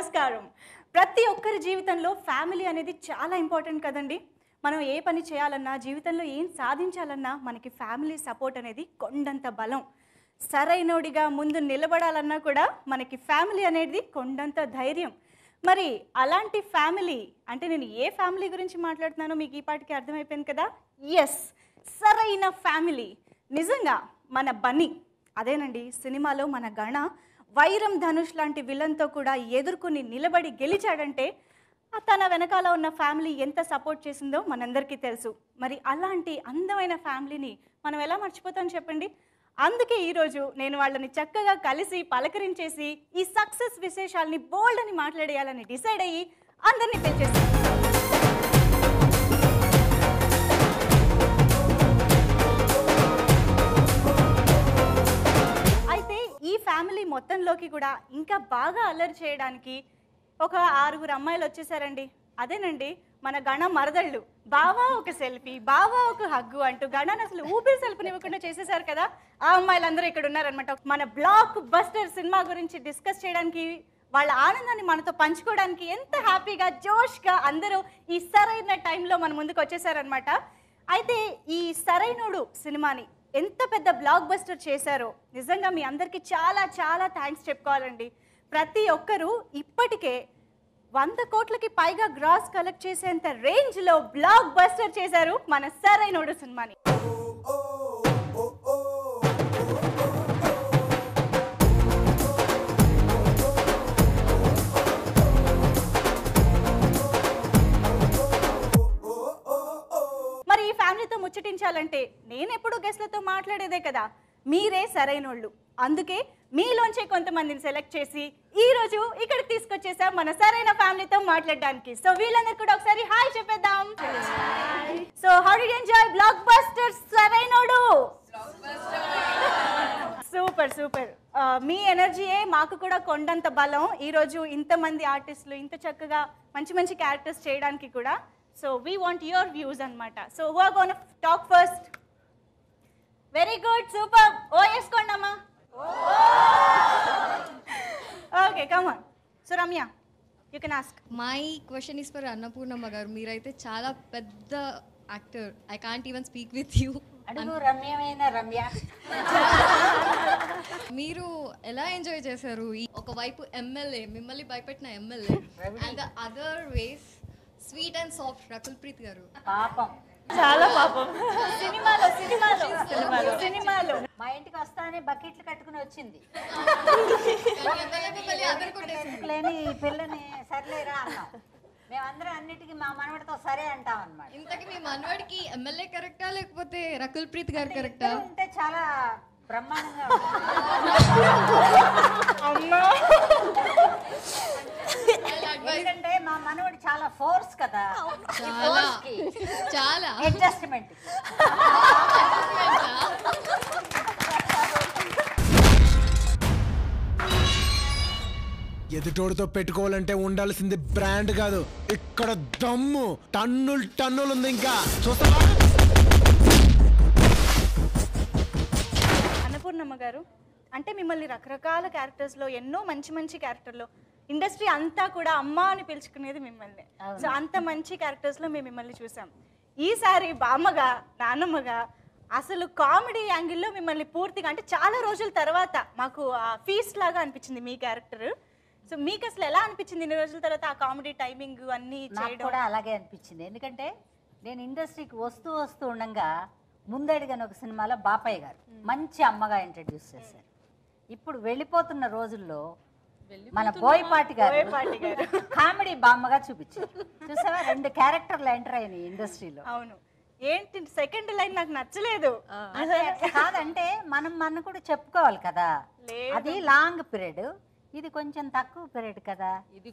నమస్కారం ప్రతి ఒక్కరి జీవితంలో ఫ్యామిలీ అనేది చాలా ఇంపార్టెంట్ కదండి మనం ఏ పని చేయాలన్నా జీవితంలో ఏం సాధించాలన్నా మనకి ఫ్యామిలీ సపోర్ట్ అనేది కొండంత బలం సరైనోడిగా ముందు నిలబడాలన్నా కూడా మనకి ఫ్యామిలీ అనేది కొండంత ధైర్యం మరి అలాంటి ఫ్యామిలీ అంటే నేను ఏ ఫ్యామిలీ గురించి మాట్లాడుతున్నానో మీకు ఈ పాటికి అర్థమైపోయింది కదా ఎస్ సరైన ఫ్యామిలీ నిజంగా మన బన్నీ అదేనండి సినిమాలో మన గణ వైరం ధనుష్ లాంటి విలన్తో కూడా ఎదుర్కొని నిలబడి గెలిచాడంటే ఆ తన వెనకాల ఉన్న ఫ్యామిలీ ఎంత సపోర్ట్ చేసిందో మనందరికీ తెలుసు మరి అలాంటి అందమైన ఫ్యామిలీని మనం ఎలా మర్చిపోతాం చెప్పండి అందుకే ఈరోజు నేను వాళ్ళని చక్కగా కలిసి పలకరించేసి ఈ సక్సెస్ విశేషాలని బోల్డ్ అని మాట్లాడేయాలని డిసైడ్ అయ్యి అందరినీ పిలిచేస్తాను అయితే ఈ ఫ్యామిలీ మొత్తంలోకి కూడా ఇంకా బాగా అల్లరి చేయడానికి ఒక ఆరుగురు అమ్మాయిలు వచ్చేసారండి అదేనండి మన గణ మరదళ్ళు బావా ఒక సెల్ఫీ బావా ఒక హగ్గు అంటూ గణాన్ని అసలు ఊపిరి సెల్ఫీనివ్వకుండా చేసేసారు కదా ఆ అమ్మాయిలందరూ ఇక్కడ ఉన్నారనమాట మన బ్లాక్ బస్టర్ సినిమా గురించి డిస్కస్ చేయడానికి వాళ్ళ ఆనందాన్ని మనతో పంచుకోవడానికి ఎంత హ్యాపీగా జోష్గా అందరూ ఈ సరైన టైంలో మన ముందుకు వచ్చేసారనమాట అయితే ఈ సరైనోడు సినిమాని ఎంత పెద్ద బ్లాక్ బస్టర్ చేశారో నిజంగా మీ అందరికీ చాలా చాలా థ్యాంక్స్ చెప్పుకోవాలండి ప్రతి ఒక్కరూ ఇప్పటికే వంద కోట్లకి పైగా గ్రాస్ కలెక్ట్ చేసేంత రేంజ్లో బ్లాక్ బస్టర్ చేశారు మన సరైనోడు సినిమాని మరి ఈ ఫ్యామిలీతో ముచ్చటించాలంటే నేను ఎప్పుడు గెస్ట్లతో మాట్లాడేదే కదా మీరే సరైనోళ్ళు అందుకే మీలోంచే కొంతమందిని సెలెక్ట్ చేసి ఈ రోజు ఇక్కడికి తీసుకొచ్చేసా మన సరైన ఫ్యామిలీతో మాట్లాడడానికి సో వీళ్ళందరూ కూడా ఒకసారి హాయ్ చెప్పేద్దాం so how did enjoy blockbuster Sarrainodu super super మీ ఎనర్జీయే మాకు కూడా కొండంత బలం ఈరోజు ఇంతమంది ఆర్టిస్టులు ఇంత చక్కగా మంచి మంచి క్యారెక్టర్స్ చేయడానికి కూడా so we want your views అనమాట so who are gonna talk first very good super ఓ వేసుకోండి అమ్మా okay come on so Ramya you can ask my question is for Annapurnamma garu మీరైతే చాలా పెద్ద actor I can't even speak with you అడుగు రమ్యమైన రమ్య మీరు ఎలా ఎంజాయ్ చేశారు ఈ ఒకవైపు ఎమ్మెల్యే మిమ్మల్ని భయపెట్టిన MLA and the other ways sweet and soft Rakul Preet garu పాపం చాలా పాపం సినిమాలో సినిమాలో సినిమాలో సినిమాలో మా ఇంటికి వస్తానే బకెట్లు కట్టుకుని వచ్చింది కానీ ఎమ్మెల్యే మిమ్మల్ని అదర్ కొట్టేసింది లేని ఈ పిల్లని సర్లేరా అన్నాం మేమందరం అన్నిటికీ మా మనవడితో సరే అంటాం అనమాట ఇంతకీ మీ మనవాడికి ఎమ్మెల్యే కరెక్టా లేకపోతే రకుల్ ప్రీత్ గారు కరెక్టా ఉంటే చాలా బ్రహ్మాండంగా ఉంటుంది. ఎందుకంటే మా మనవడు చాలా ఫోర్స్ కదా చాలా చాలా అడ్జస్ట్మెంట్ ఎదుటోడితో పెట్టుకోవాలంటే ఉండాల్సింది బ్రాండ్ కాదు ఇక్కడ దమ్ము టన్నులు టన్నులు ఉంది ఇంకా చూస్తావా అన్నపూర్ణమ్మ గారు అంటే మిమ్మల్ని రకరకాల క్యారెక్టర్స్లో ఎన్నో మంచి మంచి క్యారెక్టర్లో ఇండస్ట్రీ అంతా కూడా అమ్మ అని పిలుచుకునేది మిమ్మల్ని సో అంత మంచి క్యారెక్టర్స్లో మేము మిమ్మల్ని చూసాం ఈసారి బామ్మగా నాన్నమ్మగా అసలు కామెడీ యాంగిల్లో మిమ్మల్ని పూర్తిగా అంటే చాలా రోజుల తర్వాత మాకు ఆ ఫీస్ట్ లాగా అనిపించింది మీ క్యారెక్టర్ సో మీకు అసలు ఎలా అనిపించింది ఇన్ని రోజుల తర్వాత ఆ కామెడీ టైమింగ్ అన్నీ నాకు చేయడం కూడా అలాగే అనిపించింది ఎందుకంటే నేను ఇండస్ట్రీకి వస్తూ వస్తూ ఉండగా ముందడిగాని ఒక సినిమాలో బాపయ్య గారు మంచి అమ్మగా ఇంట్రడ్యూస్ చేశారు ఇప్పుడు వెళ్ళిపోతున్న రోజుల్లో మన బోయపాటి గారు బోయపాటి గారు. కామెడీ బామ్మగా చూపించారు చూసావా రెండు క్యారెక్టర్లు ఎంటర్ అయినాయి ఇండస్ట్రీలో అవును ఏంటి సెకండ్ లైన్ నాకు నచ్చలేదు అంటే అట్లా కాదంటే మనం మన కూడా చెప్పుకోవాలి కదా లేదు. అది లాంగ్ పీరియడ్ ఇది కొంచెం తక్కువ పీరియడ్ కదా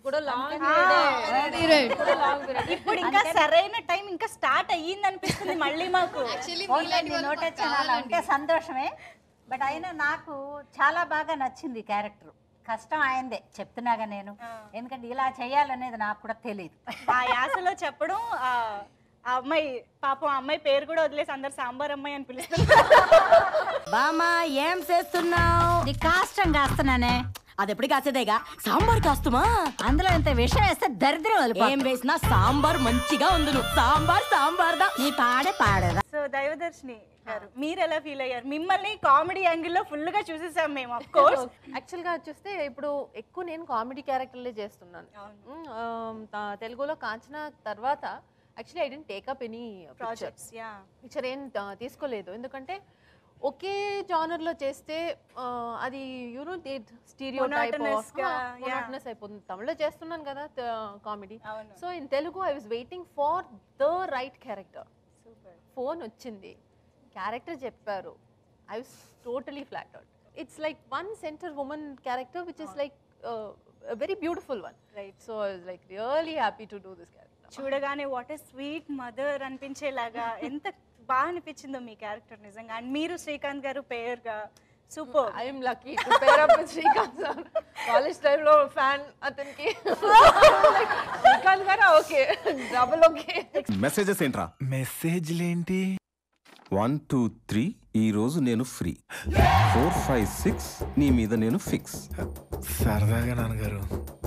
ఇప్పుడు ఇంకా సరైన టైం ఇంకా స్టార్ట్ అయ్యింది అనిపిస్తుంది మళ్ళీ మాకు యాక్చువల్లీ పోన్లేండి, నోట చాలా ఉంటే సంతోషమే బట్ అయినా నాకు చాలా బాగా నచ్చింది క్యారెక్టర్ కష్టం అయిందే చెప్తున్నాగా నేను ఎందుకంటే ఇలా చేయాలనేది నాకు కూడా తెలియదు ఆ యాసలో చెప్పడం ఆ ఆ అమ్మాయి పాపం ఆ అమ్మాయి పేరు కూడా వదిలేసి అందరు సాంబార్ అమ్మాయి అని పిలుస్తున్నారు బామా ఏం చేస్తున్నావు నీ కాష్టం కాస్తున్నానే అది ఎప్పుడు కాసేదేగా సాంబార్ కాస్తుమా అందులో ఇంత విషయం వేస్తే దరిద్రం ఏం వెళ్ళిపోతుంది. వేసినా సాంబార్ మంచిగా ఉందును సాంబార్ సాంబార్ దా నీ పాడే పాడేదా సో దైవదర్శిని గారు మీరు ఎలా ఫీల్ అయ్యారు మిమ్మల్ని కామెడీ యాంగిల్లో ఫుల్ గా చూసేసాం మేము అఫ్ కోర్స్ యాక్చువల్గా చూస్తే ఇప్పుడు ఎక్కువ నేను కామెడీ క్యారెక్టర్లే చేస్తున్నాను మ్, ఆమ్, తా- తెలుగులో కాంచన తర్వాత actually I didn't take up any projects yeah picture ఏం తా- తీసుకోలేదు ఎందుకంటే ఒకే జానర్ లో చేస్తే ఆ, అది యూనో స్టీరియో టైప్ Monotonous గా, yeah. మొనాటనస్ అయిపోతుంది తమిళలో చేస్తున్నాను కదా కామెడీ అవును. So in Telugu I was waiting for the right character phone వచ్చింది క్యారెక్టర్ చెప్పారు I was totally flattered it's like one center women character which is like very beautiful one Right. So I was like really happy to do this character చూడగానే what a sweet mother అనిపించేలాగా ఎంత బాగా అనిపించిందో మీ character నిజంగా and మీరు శ్రీకాంత్ గారు పేరుగా super I'm lucky to pair up with Srikanth sir college టైంలో fan అతనికి శ్రీకాంత్ గారు ఓకే డబుల్ ఓకే మెసేజెస్ ఏంట్రా మెసేజ్లేంటి వన్ టూ త్రీ ఈ రోజు నేను ఫ్రీ ఫోర్ ఫైవ్ సిక్స్ నీ మీద నేను ఫిక్స్ సరదాగా నాన్నగారు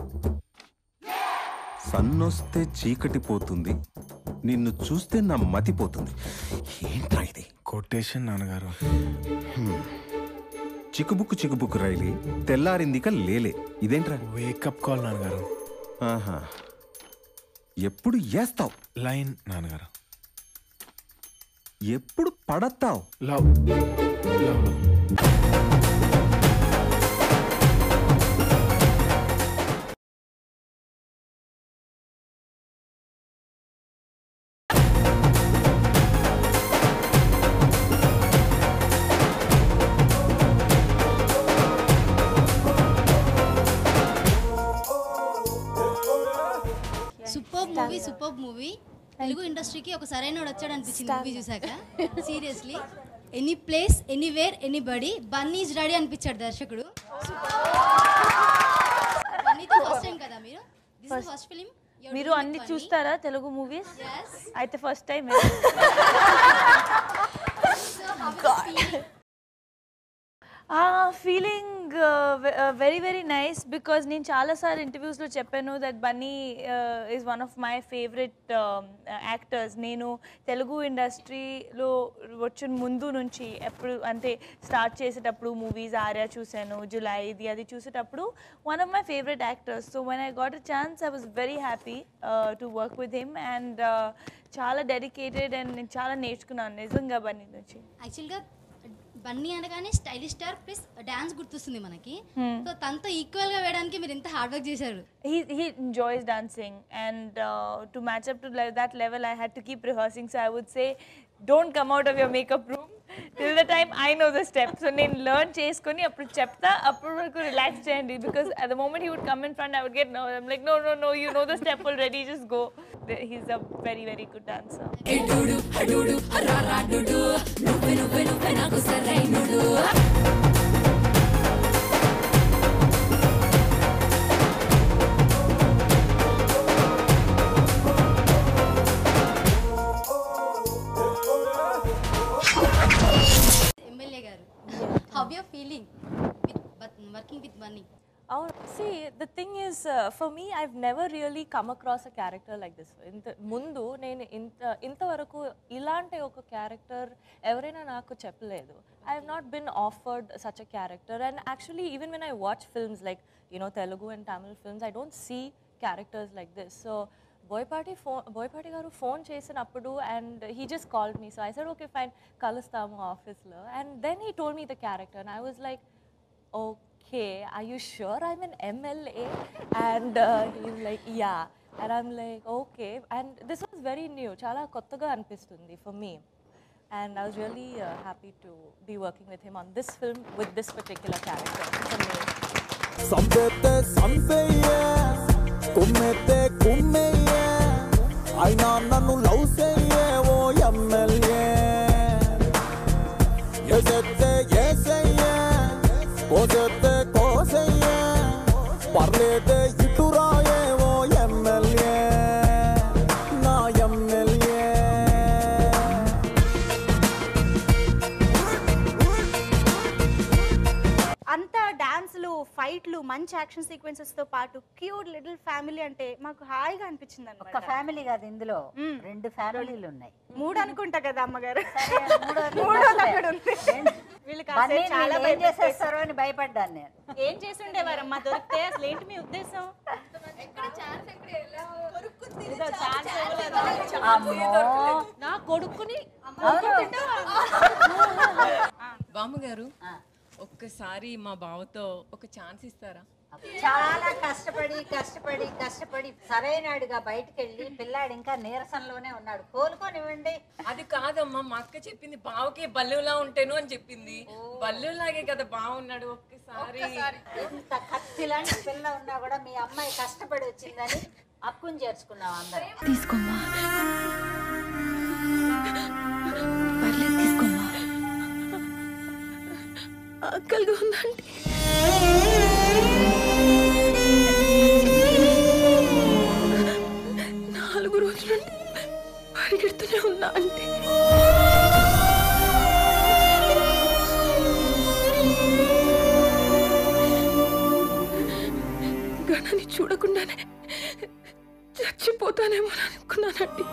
సన్నొస్తే చీకటి పోతుంది నిన్ను చూస్తే నా మతి పోతుంది ఏంట్రా ఇది కొటేషన్ నాన్నగారు చిక్కుబుక్కు చిక్కుబుక్కు రైలి తెల్లారిందిక లేలే ఇదేంట్రా వేకప్ కాల్ నాన్నగారు ఆహా ఎప్పుడు ఏస్తావు లైన్ నాన్నగారు ఎప్పుడు పడతావు love love love super movie super movie Telugu ఇండస్ట్రీకి ఒక సరైన వచ్చాడు అనిపించింది మూవీ చూసాక seriously any place anywhere anybody Bunny is ready అనిపించాడు దర్శకుడు బన్నీతో ఫస్ట్ టైం కదా మీరు దిస్ ఇస్ ఫస్ట్ ఫిలిం మీరు అన్ని చూస్తారా తెలుగు మూవీస్ అయితే first time feeling very very nice because నేను చాలాసార్లు ఇంటర్వ్యూస్లో చెప్పాను that Bunny is one of my favourite actors నేను తెలుగు ఇండస్ట్రీలో వచ్చిన ముందు నుంచి ఎప్పుడు అంటే స్టార్ట్ చేసేటప్పుడు మూవీస్ ఆర్యా చూశాను జులై ఇది అది చూసేటప్పుడు one of my favourite actors so when I got a chance I was very happy to work with him and చాలా డెడికేటెడ్ అండ్ నేను చాలా నేర్చుకున్నాను నిజంగా బన్నీ నుంచి యాక్చువల్గా బన్నీ అనగానే స్టైలిష్ స్టార్ ప్లస్ డాన్స్ గుర్తొస్తుంది మనకి సో తనతో ఈక్వల్ గా వేయడానికి మీరు ఎంత హార్డ్ వర్క్ చేశారు he he enjoys dancing and uh, to match up to le- that level i had to keep rehearsing so i would say don't come out of your makeup room till the time i know the steps so నేను learn చేసుకొని అప్పుడు చెప్తా అప్పుడు వరకు relax చేయండి because at the moment he would come in front i would get nervous i'm like no no no you know the step already just go The- he's a very very good dancer MLA garu how you feeling with working with Bunny Oh, see, the thing is, uh, for me, I've never really come across a character like this. ఇంత ముందు నేను ఇంత ఇంతవరకు ఇలాంటి ఒక character ఎవరైనా నాకు చెప్పలేదు I have not been offered such a character and actually even when I watch films like you know Telugu and Tamil films I don't see characters like this so Boyapati phone Boyapati garu phone చేసినప్పుడు and he just called me so I said okay fine కలుస్తాము ఆఫీస్లో and then he told me the character and I was like okay, are you sure I'm an MLA? And uh, he's like, yeah. And I'm like, okay. And this was very new. Chala kottaga anpistundi for me. And I was really uh, happy to be working with him on this film with this particular character. It's amazing. సంపెత్తే సంపెయ్యే కుమ్మెత్తే కుమ్మెయ్యే అయినా నన్ను love చెయ్యే ఓ MLA ఎసెత్తే ఏసయ్యే కోసెత్తే కోసయ్యే పర్లేదే ఇటురాయే ఓ ఎమ్మెల్యే నా ఎమ్మెల్యే అంత డాన్స్లు ఫైట్లు మంచి మంచి యాక్షన్ సీక్వెన్సెస్తో పాటు క్యూట్ లిటిల్ ఫ్యామిలీ అంటే మాకు హాయిగా అనిపించింది ఒక అనమాట ఫ్యామిలీ కాదు ఇందులో రెండు ఫ్యామిలీలు ఉన్నాయి మూడు అనుకుంటా కదా అమ్మగారు మూడోది మూడోది మర్చిపోయాను. అక్కడ ఉంది వీళ్ళు కాసేపు బన్నీ చాలా వీళ్ళు ఏం భయపెట్టేశారు. చేసేస్తారో అని భయపడ్డాను నేను ఏం చేసి ఉండేవారమ్మా దొరికితే అసలు ఏంటి మీ ఉద్దేశం ఇదో ఛాన్స్ ఇవ్వలేదు. అమ్మో నా కొడుకుని బామ్మగారు ఒక్కసారి మా బావతో ఒక ఛాన్స్ ఇస్తారా చాలా కష్టపడి కష్టపడి కష్టపడి సరైనడుగా బయటికి వెళ్ళి పిల్లాడు ఇంకా నీరసంలోనే ఉన్నాడు కోలుకోనివ్వండి అది కాదమ్మా మా అక్క చెప్పింది బావకి బల్లులా ఉంటాను అని చెప్పింది బల్లులాగే కదా బాగున్నాడు ఒక్కసారి ఇంత కత్తి లాంటి పిల్ల ఉన్నా కూడా మీ అమ్మాయి కష్టపడి వచ్చిందని అక్కుని చేర్చుకున్నాం అందరం తీసుకోమ్మా పర్లేదు తీసుకోమ్మా ఆకలిగా ఉందండి నాలుగు రోజుల నుండి పరిగెడుతూనే ఉన్నా అంటే గణని చూడకుండానే చచ్చిపోతానేమో అనుకున్నానండి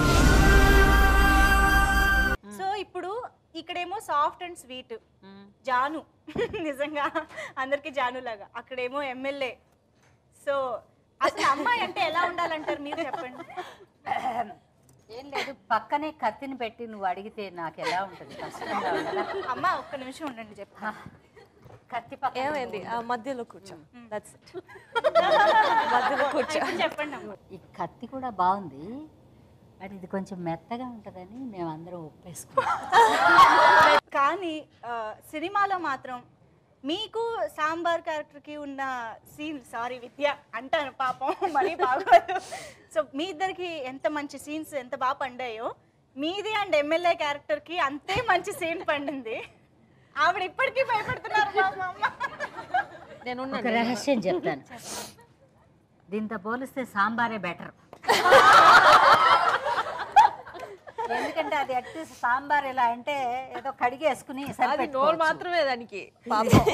సో ఇప్పుడు ఇక్కడేమో సాఫ్ట్ అండ్ స్వీట్ జాను నిజంగా అందరికి జాను లాగా అక్కడేమో ఎమ్మెల్యే సో అసలు అమ్మాయి అంటే ఎలా ఉండాలంటారు మీరు చెప్పండి ఏం లేదు పక్కనే కత్తిని పెట్టి నువ్వు అడిగితే నాకు ఎలా ఉంటుంది కష్టంగా ఉండదా అమ్మ ఒక్క నిమిషం ఉండండి చెప్పు కత్తి పక్కన ఏమైంది ఆ మధ్యలో కూర్చో దట్స్ మధ్యలో కూర్చో ఇప్పుడు చెప్పండి అమ్మ ఈ కత్తి కూడా బాగుంది బట్ ఇది కొంచెం మెత్తగా ఉంటుందని మేము అందరం ఒప్పేసుకున్నాం కానీ ఆ, సినిమాలో మాత్రం మీకు సాంబార్ క్యారెక్టర్కి ఉన్న సీన్ సారీ విద్య అంటాను పాపం మరీ బాగోదు సో మీ ఇద్దరికి ఎంత మంచి సీన్స్ ఎంత బాగా పండాయో మీది అండ్ ఎమ్మెల్యే క్యారెక్టర్కి అంతే మంచి సీన్ పండింది ఆవిడ ఇప్పటికీ భయపడుతున్నారు మా అమ్మ నేను ఒక రహస్యం చెప్తాను దీంతో పోలిస్తే సాంబారే బెటర్ ఎందుకంటే అది అట్లీస్ట్ సాంబార్ ఎలా అంటే ఏదో కడిగేసుకుని అది నోరు సరిపెట్టుకోవచ్చు. మాత్రమే దానికి పాపం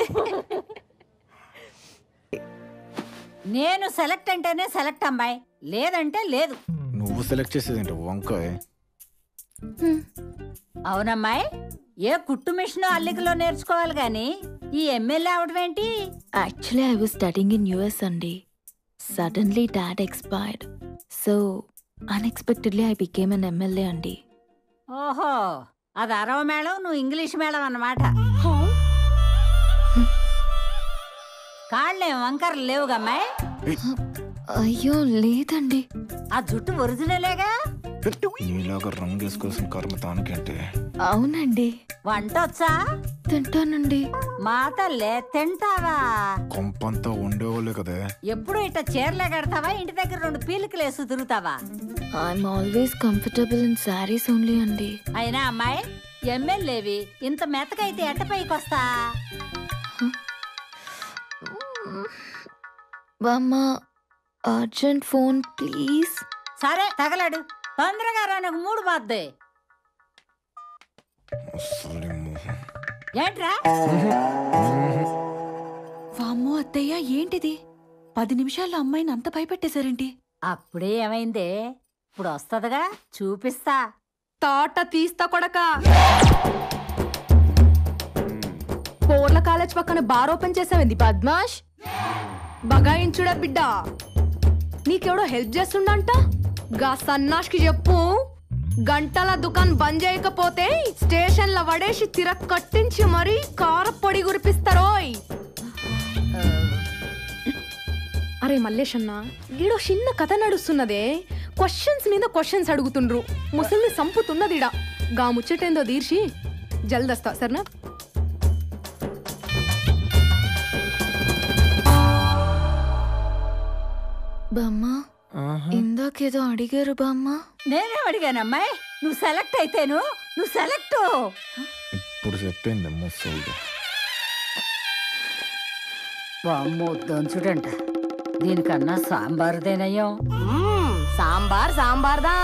నేను సెలెక్ట్ అంటేనే సెలెక్ట్ అమ్మాయి లేదంటే లేదు నువ్వు సెలెక్ట్ చేసేది వంకాయ అవునమ్మాయి ఏ కుట్టు మిషన్ అల్లికలో నేర్చుకోవాలి గాని ఈ ఎమ్మెల్యే అవడం ఏంటి actually I was studying in US అండి suddenly dad expired so unexpectedly I became an MLA అండి ఓహో అది అరవ మేళం నువ్వు ఇంగ్లీష్ మేళం అన్నమాట కాళ్ళేం వంకరలు లేవుగమ్మాయి అయ్యో లేదండి ఆ జుట్టు ఒరిజినలేగా నీలాగా రంగు వేసుకోవాల్సిన కర్మ తానికంటే అవునండి వంట వచ్చా తింటానండి మాతల్లే తింటావా కొంపంతా ఉండేవాళ్ళే కదే ఎప్పుడు ఇట్ట చీరలే కడతావా ఇంటి దగ్గర రెండు పీలికలు వేసి తిరుగుతావా I'm always comfortable in saris only అండి అయినా అమ్మాయి ఎమ్మెల్యేవి ఇంత మెతకైతే ఎట్ట పైకి వస్తా బామ్మ అర్జెంట్ ఫోన్ ప్లీజ్ సరే తగలడు తొందరగా రా నాకు మూడు బాద్దే అసలు మొహం. ఏంట్రా వామ్మో అత్తయ్య ఏంటిది పది నిమిషాల్లో అమ్మాయిని అంత భయపెట్టేశారేంటి అప్పుడే ఏమైందే ఇప్పుడు వస్తదిగా చూపిస్తా తాట తీస్తా కొడక పోర్ల కాలేజ్ పక్కన బార్ ఓపెన్ చేసావింది పద్మాష్ బగాయించుడా బిడ్డ నీకెవడో హెల్ప్ చేస్తుండంట గా సన్నాష్కి చెప్పు గంటల దుకాణం బంద్ చేయకపోతే స్టేషన్ల వడేసి తిర కట్టించి మరీ కారపొడి గురిపిస్తారోయ్ అరే మల్లేష్ అన్న ఈడో చిన్న కథ నడుస్తున్నదే క్వశ్చన్స్ మీద క్వశ్చన్స్ అడుగుతుండ్రు ముసలిని సంపుతున్నదిడా గా ముచ్చటేందో తీర్చి జల్దస్తా సరేనా బామ్మ ఇందాకేదో అడిగారు బామ్మ నేనే అడిగాను అమ్మాయి నువ్వు సెలెక్ట్ అయితేను నువ్వు సెలెక్ట్ ఇప్పుడు సెట్ అయింది ముసలి వామ్మో దంచుడంట దీనికన్నా సాంబారుదేనయ్యం సాంబార్ సాంబార్దా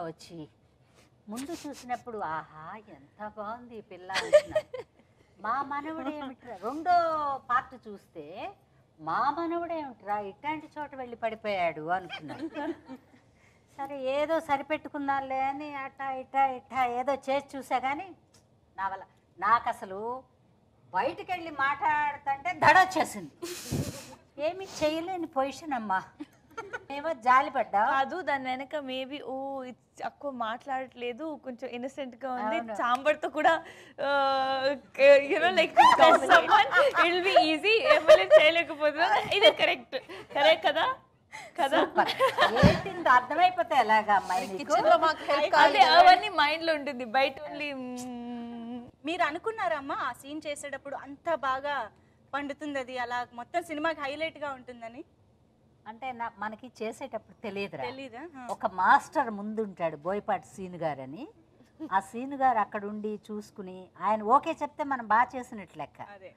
వచ్చి ముందు చూసినప్పుడు ఆహా ఎంత బాగుంది ఈ పిల్ల అంటున్నారు. మా మనవడు ఏమిట్రా రెండో పార్ట్ చూస్తే మా మనవడు ఏమిట్రా ఇట్లాంటి చోట వెళ్ళి పడిపోయాడు అనుకున్నాను సరే ఏదో సరిపెట్టుకుందాంలే అని అట్టా ఇట్టా ఇట్టా ఏదో చేసి చూసా కానీ నా వల్ల నాకు అసలు బయటికి వెళ్ళి మాట్లాడుతుంటే దడొచ్చేసింది ఏమి చేయలేని పొజిషన్ అమ్మా ఏమో జాలిపడ్డా కాదు దాని వెనక మేబీ ఓ it's ఎక్కువ మాట్లాడట్లేదు కొంచెం ఇన్నసెంట్ గా ఉంది అవును. సాంబార్ తో కూడా you know like it'll be easy MLA చేయలేకపోతున్నా ఇది కరెక్ట్ కరెక్ట్ కదా కదా ఏంటి ఇంత అర్థమైపోతే ఎలాగా అమ్మాయి నీకు? కిచెన్ లో మాకు హెల్ప్ అదే అవన్నీ మైండ్ లో ఉంటుంది బయట ఓన్లీ మీరు అనుకున్నారమ్మా ఆ సీన్ చేసేటప్పుడు అంత బాగా పండుతుంది అది అలా మొత్తం సినిమాకి హైలైట్ గా ఉంటుందని అంటే నా మనకి చేసేటప్పుడు తెలియదురా తెలీదా ఆ. ఒక మాస్టర్ ముందుంటాడు బోయపాటి సీను గారు అని ఆ సీను గారు అక్కడ ఉండి చూసుకుని ఆయన ఓకే చెప్తే మనం బాగా చేసినట్టు లెక్క అదే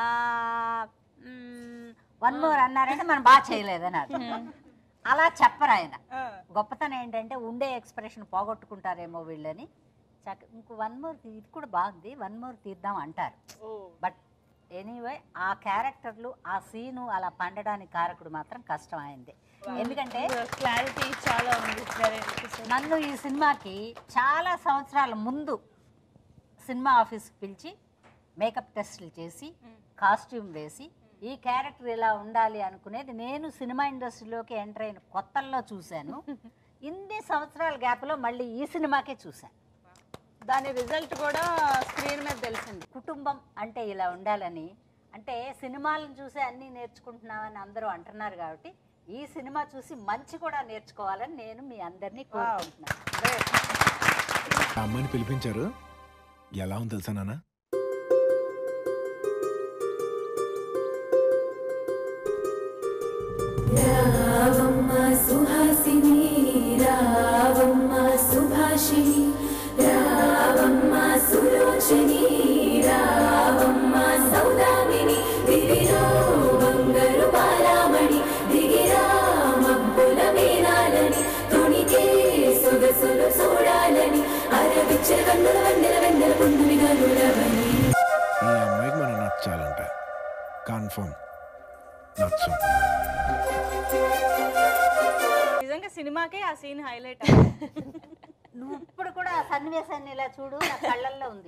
వన్ మోర్ అన్నారంటే మనం బాగా చేయలేదని అర్థం అలా చెప్పరు ఆయన ఆ. గొప్పతనం ఏంటంటే ఉండే ఎక్స్ప్రెషన్ పోగొట్టుకుంటారేమో వీళ్ళని చక్క ఇంకో వన్ మోర్ ఇది కూడా బాగుంది వన్ మోర్ తీద్దాం అంటారు బట్ ఎనీవే ఆ క్యారెక్టర్లు ఆ సీను అలా పండడానికి కారకుడు మాత్రం కష్టం అయింది ఎందుకంటే క్లారిటీ చాలా ఉంది నన్ను ఈ సినిమాకి చాలా సంవత్సరాల ముందు సినిమా ఆఫీస్కి పిలిచి మేకప్ టెస్టులు చేసి కాస్ట్యూమ్ వేసి ఈ క్యారెక్టర్ ఇలా ఉండాలి అనుకునేది నేను సినిమా ఇండస్ట్రీలోకి ఎంటర్ అయిన కొత్తల్లో చూశాను ఇన్ని సంవత్సరాల గ్యాప్లో మళ్ళీ ఈ సినిమాకే చూశాను దాని రిజల్ట్ కూడా స్క్రీన్ మీద తెలిసింది కుటుంబం అంటే ఇలా ఉండాలని అంటే సినిమాలను చూసి అన్నీ నేర్చుకుంటున్నామని అందరూ అంటున్నారు కాబట్టి ఈ సినిమా చూసి మంచి కూడా నేర్చుకోవాలని నేను మీ అందరినీ కోరుకుంటున్నాను ఆ అమ్మాయిని పిలిపించారు ఎలా ఉంది తెలుసా నాన్న రావమ్మ సుహాసిని రావమ్మ సుభాషిణి రావమ్మ సులోచని రావమ్మ సౌదామిని దివిలో బంగారు బాలామణి దిగిరా మబ్బుల మేనాలని తొణికే సొగసులు చూడాలని అరవిచ్చల కన్నుల వెన్నెల వెన్నెల పుండుమిగా నురవని ఈ అమ్మాయికి మనం నచ్చాలంట కన్ఫర్మ్ నచ్చం నిజంగా సినిమాకే ఆ సీన్ హైలైట్ నువ్వు ఇప్పుడు కూడా ఆ సన్నివేశాన్ని ఇలా చూడు నా కళ్ళల్లో ఉంది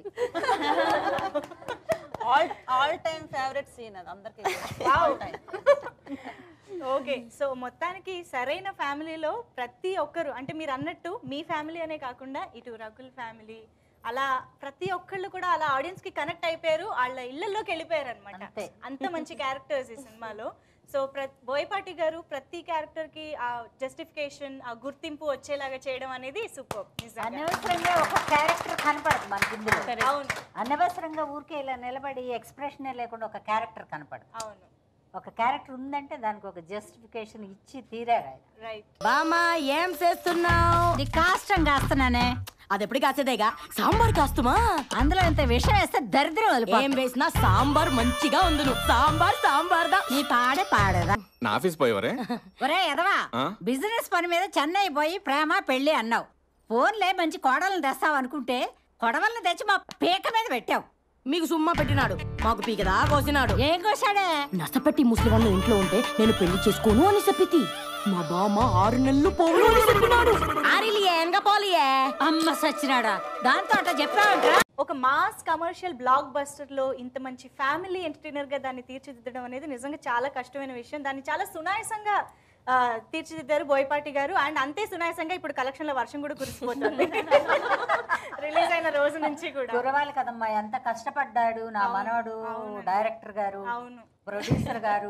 all all time favourite scene అది అందరికీ ఆల్ టైమ్ ఓకే సో మొత్తానికి సరైన ఫ్యామిలీలో ప్రతి ఒక్కరు అంటే మీరు అన్నట్టు మీ ఫ్యామిలీ అనే కాకుండా ఇటు రకుల్ ఫ్యామిలీ అలా ప్రతి ఒక్కళ్ళు కూడా అలా ఆడియన్స్ కి కనెక్ట్ అయిపోయారు వాళ్ళ ఇళ్లలోకి వెళ్ళిపోయారు అనమాట అంతే. అంత మంచి క్యారెక్టర్స్ ఈ సినిమాలో సో ప్ర బోయపాటి గారు ప్రతి క్యారెక్టర్ కి ఆ జస్టిఫికేషన్ ఆ గుర్తింపు వచ్చేలాగా చేయడం అనేది సూపర్ అనవసరంగా ఒక క్యారెక్టర్ కనపడదు మనకి ఇందులో అవును అనవసరంగా ఊరికే ఇలా నిలబడి ఎక్స్ప్రెషన్ లేకుండా ఒక క్యారెక్టర్ కనపడదు అవును ఒక క్యారెక్టర్ ఉందంటే దానికి ఒక జస్టిఫికేషన్ ఇచ్చి తీరారు ఆయన రైట్ బామా ఏం చేస్తున్నావు ఇది కాష్టం కాస్తున్నానే అది ఎప్పుడు కాసేదేగా సాంబార్ కాస్తుమా అందులో ఇంత విషయం వేస్తే దరిద్రం ఏం వదిలిపోతుంది. వేసినా సాంబార్ మంచిగా ఉంది నువ్వు సాంబార్ సాంబార్ దా నీ పాడే పాడేదా నా ఆఫీస్ పోయేవరే ఒరే ఎదవా ఆ? బిజినెస్ పని మీద చెన్నై పోయి ప్రేమ పెళ్లి అన్నావు ఫోన్లే మంచి కోడలను తెస్తావు అనుకుంటే కొడవల్ని తెచ్చి మా పీక మీద పెట్టావు మీకు సుమ్మా పెట్టినాడు మాకు పీకదా కోసినాడు ఏం కోసాడే నసపెట్టి ముసలివాళ్ళు ఇంట్లో ఉంటే నేను పెళ్లి చేసుకోను అని చెప్పితి మా బామ్మ ఆరు నెలలు పోవును అని చెప్పినాడు ఆరిలియే ఎనగా పోలియే అమ్మ సచ్చినాడా దాంతో అట్లా చెప్పావంటరా ఒక మాస్ కమర్షియల్ బ్లాక్ బస్టర్ లో ఇంత మంచి ఫ్యామిలీ ఎంటర్టైనర్ గా దాన్ని తీర్చిదిద్దడం అనేది నిజంగా చాలా కష్టమైన విషయం దాన్ని చాలా సునాయసంగా ఆ, తీర్చిదిద్దారు బోయపాటి గారు అండ్ అంతే సునాయసంగా ఇప్పుడు కలెక్షన్ లో వర్షం కూడా కురిసిపోతుంది రిలీజ్ అయిన రోజు నుంచి కూడా కురవాలి కదమ్మా ఎంత కష్టపడ్డాడు నా మనవడు డైరెక్టర్ గారు అవును ప్రొడ్యూసర్ గారు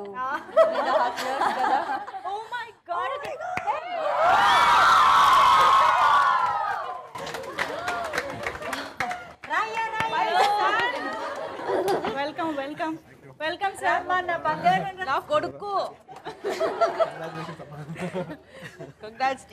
oh my god welcome welcome welcome sir నా బంగారు నా కొడుకు కంగ్రాట్స్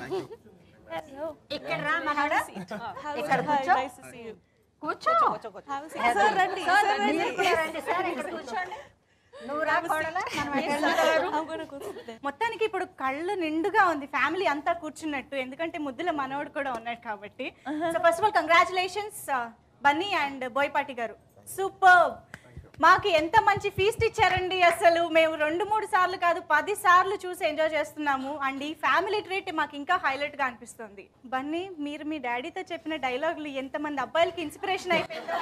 ఇక్కడ రా మనవడా ఇక్కడ కూర్చో కూర్చో సార్ రండి సార్ రండి మీరు కూడా రండి సార్ ఇక్కడ కూర్చోండి నువ్వు రా కోడలా మనం ఎక్కడ మొత్తానికి ఇప్పుడు కళ్ళు నిండుగా ఉంది ఫ్యామిలీ అంతా కూర్చున్నట్టు ఎందుకంటే ముద్దుల మనోడు కూడా ఉన్నాడు కాబట్టి so first of all congratulations Bunny and Boyapati garu super మాకు ఎంత మంచి ఫీస్ట్ ఇచ్చారండి అసలు మేము రెండు మూడు సార్లు కాదు పది సార్లు చూసి ఎంజాయ్ చేస్తున్నాము అండ్ ఈ ఫ్యామిలీ ట్రీట్ మాకు ఇంకా హైలైట్ గా అనిపిస్తుంది బన్నీ మీరు మీ డాడీతో చెప్పిన డైలాగులు ఎంతమంది అబ్బాయిలకి ఇన్స్పిరేషన్ అయిపోయిందో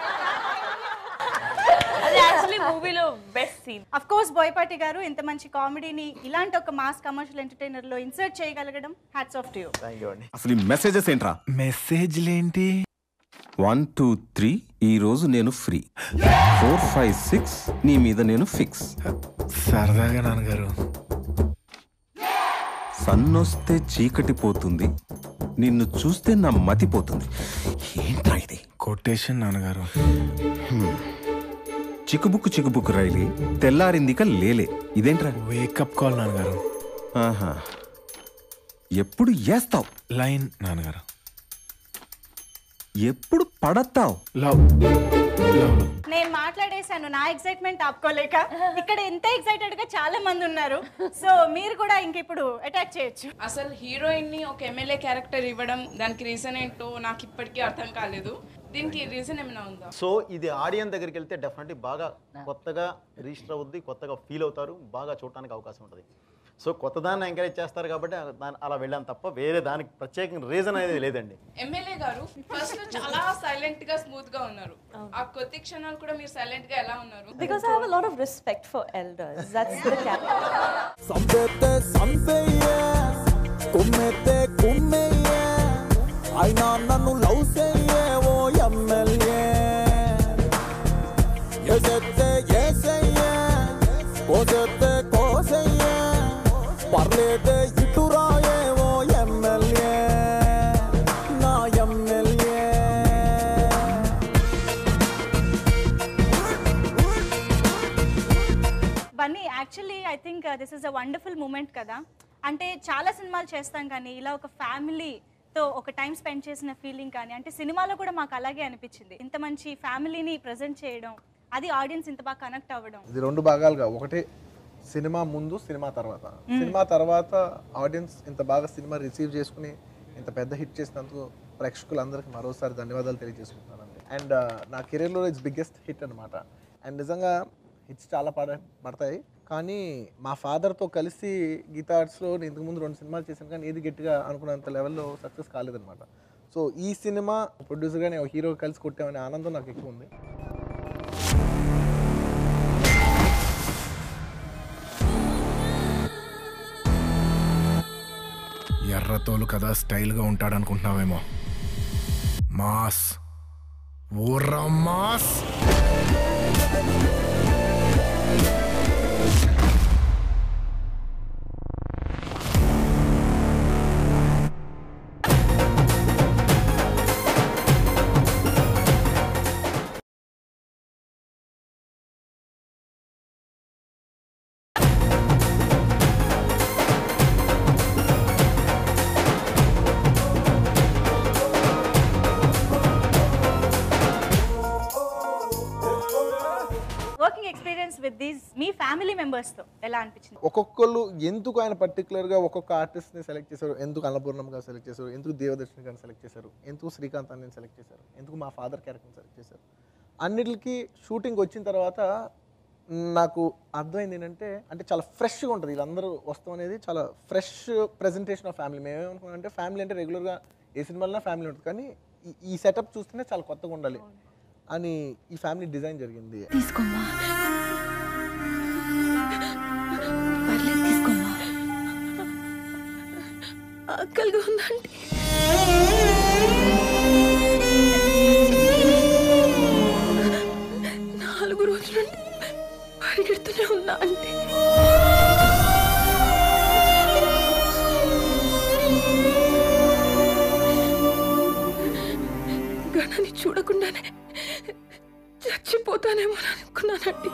అది యాక్చువల్లీ మూవీలో best scene of course Boyapati garu ఇంత మంచి కామెడీని ఇలాంటి ఒక మాస్ కమర్షియల్ ఎంటర్టైనర్ లో ఇన్సర్ట్ చేయగలగడం హ్యాట్స్ ఆఫ్ టు యూ అసలు ఈ మెసేజెస్ ఏంట్రా మెసేజ్లేంటి వన్ టూ త్రీ ఈ రోజు నేను ఫ్రీ ఫోర్ ఫైవ్ సిక్స్ నీ మీద నేను ఫిక్స్ సరదాగా నాన్నగారు సన్నొస్తే చీకటి పోతుంది నిన్ను చూస్తే నా మతి పోతుంది ఏంట్రా ఇది కొటేషన్ నాన్నగారు హ్మ్. చిక్కుబుక్కు చిక్కుబుక్కు రైలి తెల్లారిందిక లేలే ఇదేంట్రా వేకప్ కాల్ నాన్నగారు ఆహా ఎప్పుడు వేస్తావు లైన్ నాన్నగారు ఎప్పుడు పడతావు లవ్ లవ్ నేను మాట్లాడేశాను నా ఎక్సైట్మెంట్ ఆపుకోలేక ఇక్కడ ఎంత ఎక్సైటెడ్ గా చాలా మంది ఉన్నారు సో మీరు కూడా ఇంక ఇప్పుడు అటాక్ చేయొచ్చు అసలు హీరోయిన్ ని ఒక ఎమ్మెల్యే క్యారెక్టర్ ఇవ్వడం దానికి రీజన్ ఏంటో నాకు ఇప్పటికీ అర్థం కాలేదు దీనికి రీజన్ ఏమైనా ఉందా సో ఇది ఆడియన్స్ దగ్గరికి వెళ్తే డెఫినెట్లీ బాగా కొత్తగా రిజిస్టర్ అవుద్ది కొత్తగా ఫీల్ అవుతారు బాగా చూడటానికి అవకాశం ఉంటుంది సో కొత్త దాన్ని ఎంకరేజ్ చేస్తారు కాబట్టి దాన్ని అలా వెళ్ళాను తప్ప వేరే దానికి ప్రత్యేకంగా రీజన్ అనేది లేదండి ఎమ్మెల్యే గారు ఫస్ట్ లో చాలా సైలెంట్ గా స్మూత్ గా ఉన్నారు ఆ కొద్ది క్షణాలు కూడా మీరు సైలెంట్ గా ఎలా ఉన్నారు Because I have a lot of respect for elders. That's the character. సంపేతే సంపేయే కుమ్మెతే కుమ్మెయ్యే అయినా నన్ను లవ్ చెయ్యే ఓ ఎమ్మెల్యే ఎసెత్తే ఏసయ్యే కోసెత్తే కోసయ్యే పర్లేదే ఇటు రాయే ఓ ఎమ్మెల్యే నా MLA Bunny actually I think this is a wonderful moment కదా అంటే చాలా సినిమాలు చేస్తాం కానీ ఇలా ఒక ఫ్యామిలీతో ఒక టైం స్పెండ్ చేసిన ఫీలింగ్ కానీ అంటే సినిమాలో కూడా మాకు అలాగే అనిపించింది ఇంత మంచి ఫ్యామిలీని ప్రజెంట్ చేయడం అది ఆడియన్స్ ఇంత బాగా కనెక్ట్ అవ్వడం ఇది రెండు భాగాలుగా ఒకటి సినిమా ముందు సినిమా తర్వాత మ్మ్. సినిమా తర్వాత ఆడియన్స్ ఇంత బాగా సినిమా రిసీవ్ చేసుకుని ఇంత పెద్ద హిట్ చేసినందుకు ప్రేక్షకులందరికీ మరోసారి ధన్యవాదాలు తెలియజేసుకుంటున్నానండి అండ్ నా కెరీర్లో ఇట్స్ బిగ్గెస్ట్ హిట్ అనమాట అండ్ నిజంగా హిట్స్ చాలా పడ పడతాయి కానీ మా ఫాదర్తో కలిసి గీతా ఆర్ట్స్లో నేను ఇంతకుముందు రెండు సినిమాలు చేశాను కానీ ఏది గట్టిగా అనుకున్నంత లెవెల్లో సక్సెస్ కాలేదన్నమాట సో ఈ సినిమా ప్రొడ్యూసర్గా నేను హీరో కలిసి కొట్టామనే ఆనందం నాకు ఎక్కువ ఉంది ఎర్రతోలు కదా స్టైల్గా ఉంటాడు అనుకుంటున్నావేమో మాస్ ఊర్రా mass working experience with these మీ ఫ్యామిలీ మెంబర్స్తో ఎలా అనిపించింది ఒక్కొక్కళ్ళు ఎందుకు ఆయన పర్టికులర్గా ఒక్కొక్క ఆర్టిస్ట్ని సెలెక్ట్ చేశారు ఎందుకు అన్నపూర్ణం గారు సెలెక్ట్ చేశారు ఎందుకు దేవదర్శిని గారిని సెలెక్ట్ చేశారు ఎందుకు శ్రీకాంత్ అన్నని సెలెక్ట్ చేశారు ఎందుకు మా ఫాదర్ క్యారెక్టర్ని సెలెక్ట్ చేశారు అన్నిటికి షూటింగ్ వచ్చిన తర్వాత నాకు అర్థమైంది ఏంటంటే అంటే చాలా ఫ్రెష్గా ఉంటుంది వీళ్ళందరూ వస్తాం అనేది చాలా ఫ్రెష్ ప్రెజెంటేషన్ ఆఫ్ ఫ్యామిలీ మేము ఏమనుకున్నాం అంటే ఫ్యామిలీ అంటే రెగ్యులర్గా ఏ సినిమాలో ఫ్యామిలీ ఉంటుంది కానీ ఈ- ఈ సెటప్ చూస్తేనే చాలా కొత్తగా ఉండాలి అని ఈ ఫ్యామిలీ డిజైన్ జరిగింది తీసుకోమ్మా పర్లేదు తీసుకోమ్మా ఆకలిగా ఉందండి నాలుగు రోజుల నుండి పరిగెడుతూనే ఉన్నా అంటే గణని చూడకుండానే చచ్చిపోతానేమో అని అనుకున్నానండి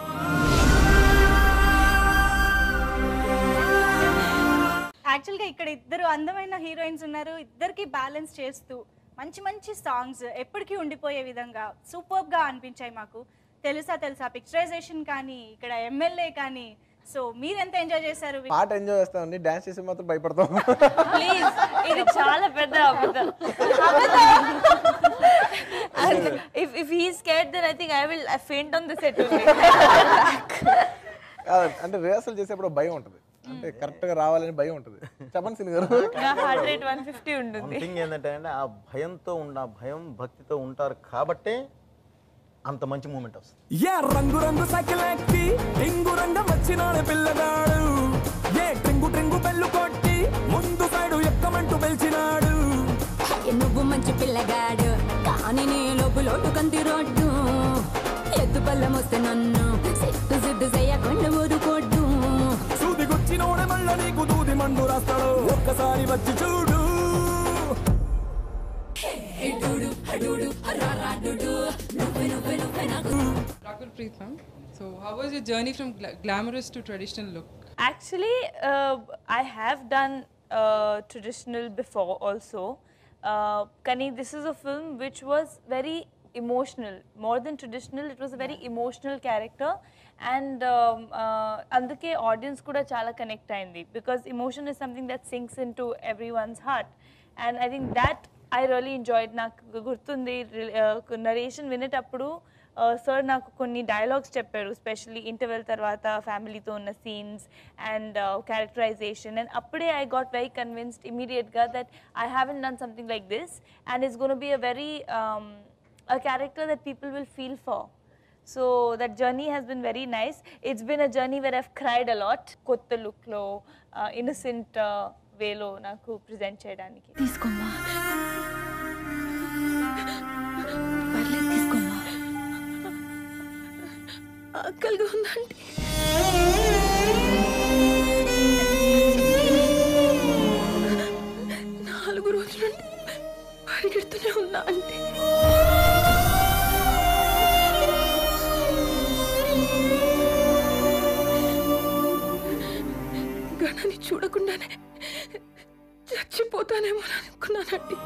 యాక్చువల్గా ఇక్కడ ఇద్దరు అందమైన హీరోయిన్స్ ఉన్నారు ఇద్దరికి బ్యాలెన్స్ చేస్తూ మంచి మంచి సాంగ్స్ ఎప్పటికీ ఉండిపోయే విధంగా సూపర్గా అనిపించాయి మాకు తెలుసా తెలుసా పిక్చరైజేషన్ కానీ ఇక్కడ ఎమ్మెల్యే కానీ సో మీరు ఎంత ఎంజాయ్ చేశారు పాట ఎంజాయ్ చేస్తామండి డాన్స్ చేసి మాత్రం భయపడతాం ప్లీజ్ ఇది చాలా పెద్ద అబద్ధం if if he skate then I think I will faint on the set కాదు, అంటే రిహర్సల్ చేసేప్పుడు భయం ఉంటుంది అంటే కరెక్ట్ గా రావాలని భయం ఉంటుంది చెప్పండి సిని గారు నా హార్ట్ రేట్ వన్ ఫిఫ్టీ ఉంటుంది థింగ్ ఏంటంటే అండి ఆ భయంతో ఉన్న ఆ భయం భక్తితో ఉంటారు కాబట్టే అంత మంచి మూమెంట్ వస్తుంది ఏ రంగు రంగు సైకిల్ ఎక్కి రింగు రంగం వచ్చినాడు పిల్లగాడు ఏ ట్రింగు ట్రింగు బెల్లు కొట్టి ముందు సైడు ఎక్కమంటూ పిలిచినాడు నువ్వు మంచి పిల్లగాడు కానీ నీ లోపు లోటు కంది రోడ్డు ఎత్తు పళ్ళం వస్తే నన్ను సిట్టు సిద్దు చేయకుండా ఊరుకోడ్డు సూది గుచ్చినోడే మళ్ళా నీకు దూది మండు రాస్తాడు ఒక్కసారి వచ్చి చూడు Rakul Preet ma'am. So how was your journey from gla- glamorous to traditional look? Actually, uh, I have done uh, traditional before also. Uh, Kani, this is a film which was very emotional. More than traditional, it was a very emotional character. And um, uh, అందుకే audience కూడా చాలా connect అయింది because emotion is something that sinks into everyone's heart and I think that I really enjoyed నాకు గుర్తుంది narration వినేటప్పుడు sir నాకు కొన్ని dialogues చెప్పారు స్పెషల్లీ ఇంటర్వెల్ తర్వాత ఫ్యామిలీతో ఉన్న సీన్స్ అండ్ క్యారెక్టరైజేషన్ అండ్ అప్పుడే ఐ గాట్ వెరీ కన్విన్స్డ్ ఇమీడియట్గా that I haven't done something like this and it's gonna be a very a character that people will feel for. So that journey has been very nice. It's been a journey where I've cried a lot. కొత్త లుక్లో innocent uh, వేలో నాకు present చేయడానికి తీసుకోమ్మా పర్లేదు తీసుకోమ్మా ఆకలిగా ఉందండి నాలుగు రోజుల నుండి పరిగెడుతూనే ఉన్నా అంటే గణని చూడకుండానే చచ్చిపోతానేమో అని అనుకున్నానండి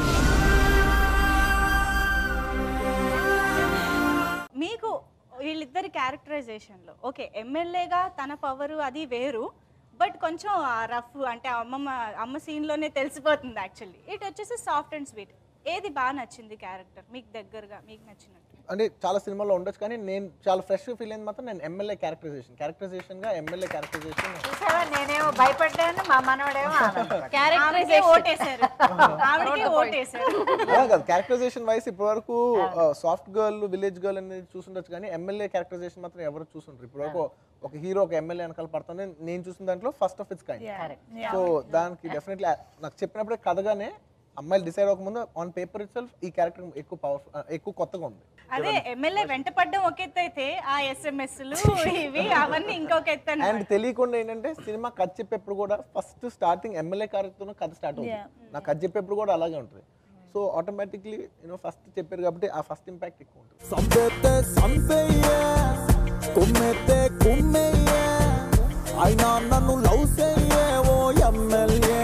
మీకు వీళ్ళిద్దరి క్యారెక్టరైజేషన్లో ఓకే ఎమ్మెల్యేగా తన పవరు అది వేరు బట్ కొంచెం రఫ్ అంటే ఆ అమ్మమ్మ అమ్మ సీన్లోనే తెలిసిపోతుంది యాక్చువల్లీ ఇటు వచ్చేసి సాఫ్ట్ అండ్ స్వీట్ ఏది బాగా నచ్చింది క్యారెక్టర్ మీకు దగ్గరగా మీకు నచ్చినట్టు అంటే చాలా సినిమాల్లో ఉండొచ్చు కానీ నేను చాలా ఫ్రెష్ ఫీల్ అయింది మాత్రం నేను ఎమ్మెల్యే క్యారెక్టరైజేషన్ క్యారెక్టరైజేషన్ గా ఎమ్మెల్యే క్యారెక్టరైజేషన్ చూసావా నేనేమో భయపడ్డాను మా మనవడేమో ఆనందపడ్డాడు. ఆవిడకే ఓటేశారు ఆవిడకే ఓటేశారు అలా కాదు క్యారెక్టరైజేషన్ వైస్ ఇప్పటి వరకు సాఫ్ట్ గర్ల్ విలేజ్ గర్ల్ అనేది చూసుండొచ్చు కానీ ఎమ్మెల్యే క్యారెక్టరైజేషన్ మాత్రం ఎవరు చూసుంటారు ఇప్పటి వరకు ఒక హీరో ఒక ఎమ్మెల్యే వెనకాల పడుతుంది నేను చూసిన దాంట్లో first half it's kind Yeah. Correct. Yeah. So దానికి డెఫినెట్లీ నాకు చెప్పినప్పుడే కథగానే అమ్మాయిలు డిసైడ్ అవ్వకముందు ఆన్ పేపర్ ఇట్ సెల్ఫ్ ఈ క్యారెక్టర్ ఎక్కువ పవర్ఫుల్ ఎక్కువ కొత్తగా ఉంది అదే ఎమ్మెల్యే వెంట పడ్డం ఒక ఎత్తు అయితే ఆ ఎస్ఎంఎస్లు ఇవి అవన్నీ ఇంకొక ఎత్తు అండ్ అన్నమాట. తెలియకుండా ఏంటంటే సినిమా కథ చెప్పేప్పుడు కూడా ఫస్ట్ స్టార్టింగ్ ఎమ్మెల్యే క్యారెక్టర్ కథ స్టార్ట్ అవుతుంది Yeah. నాకు కథ చెప్పేప్పుడు కూడా అలాగే ఉంటుంది సో ఆటోమేటిక్లీ యూనో ఫస్ట్ చెప్పారు కాబట్టి ఆ ఫస్ట్ ఇంపాక్ట్ ఎక్కువ ఉంటుంది సంపేతే సంపేయే కుమ్మెతే కుమ్మెయ్యే అయినా నన్ను లవ్ చెయ్యే ఓ ఎమ్మెల్యే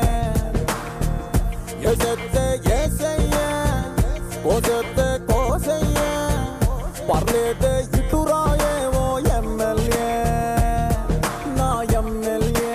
ఎసెత్తే ఏసయ్యే కోసెత్తే కోసయ్యే పర్లేదే ఇటు రాయే ఓ ఎమ్మెల్యే నా ఎమ్మెల్యే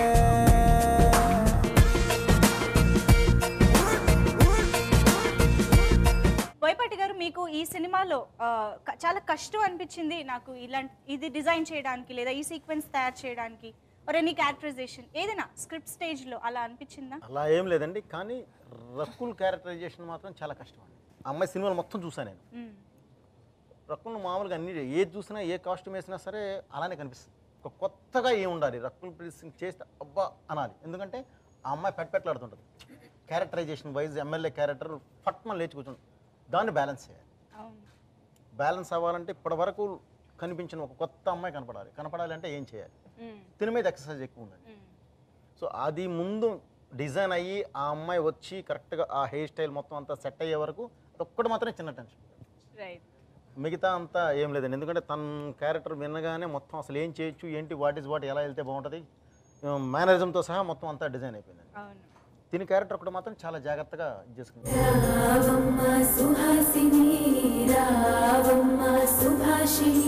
బోయపాటి గారు మీకు ఈ సినిమాలో ఆ, క- చాలా కష్టం అనిపించింది నాకు ఇలాంటి ఇది డిజైన్ చేయడానికి లేదా ఈ సీక్వెన్స్ తయారు చేయడానికి ఆర్ ఎనీ క్యారెక్టరైజేషన్ ఏదైనా స్క్రిప్ట్ స్టేజ్లో అలా అనిపించిందా అలా ఏం లేదండి కానీ రకుల్ క్యారెక్టరైజేషన్ మాత్రం చాలా కష్టం అండి ఆ అమ్మాయి సినిమాలు మొత్తం చూసాను నేను మ్మ్. రకుల్ మామూలుగా అన్ని ఏది చూసినా ఏ కాస్ట్యూమ్ వేసినా సరే అలానే కనిపిస్తుంది ఒక కొత్తగా ఏం ఉండాలి రకుల్ ప్రీత్ సింగ్ చేస్తే అబ్బా అనాలి ఎందుకంటే ఆ అమ్మాయి పెట్పెట్లాడుతుంటుంది క్యారెక్టరైజేషన్ వైజ్ ఎమ్మెల్యే క్యారెక్టర్ ఫట్మన్ లేచి కూర్చుంటుంది దాన్ని బ్యాలెన్స్ చేయాలి అవును బ్యాలెన్స్ అవ్వాలంటే ఇప్పటి వరకు కనిపించిన ఒక కొత్త అమ్మాయి కనపడాలి కనపడాలి అంటే ఏం చేయాలి మ్మ్. దీని మీద ఎక్సర్సైజ్ ఎక్కువ ఉందండి సో అది ముందు డిజైన్ అయ్యి ఆ అమ్మాయి వచ్చి కరెక్ట్గా ఆ హెయిర్ స్టైల్ మొత్తం అంతా సెట్ అయ్యే వరకు ఒక్కటి మాత్రమే చిన్న టెన్షన్ రైట్ మిగతా అంతా ఏం లేదండి ఎందుకంటే తన క్యారెక్టర్ వినగానే మొత్తం అసలు ఏం చేయొచ్చు ఏంటి వాట్ ఈస్ వాట్ ఎలా వెళ్తే బాగుంటుంది మేనరిజంతో సహా మొత్తం అంతా డిజైన్ అయిపోయింది అవును దీని క్యారెక్టర్ ఒకటి మాత్రం చాలా జాగ్రత్తగా ఇది చేసుకుంది రావమ్మ సుహాసిని రావమ్మ సుభాషిణి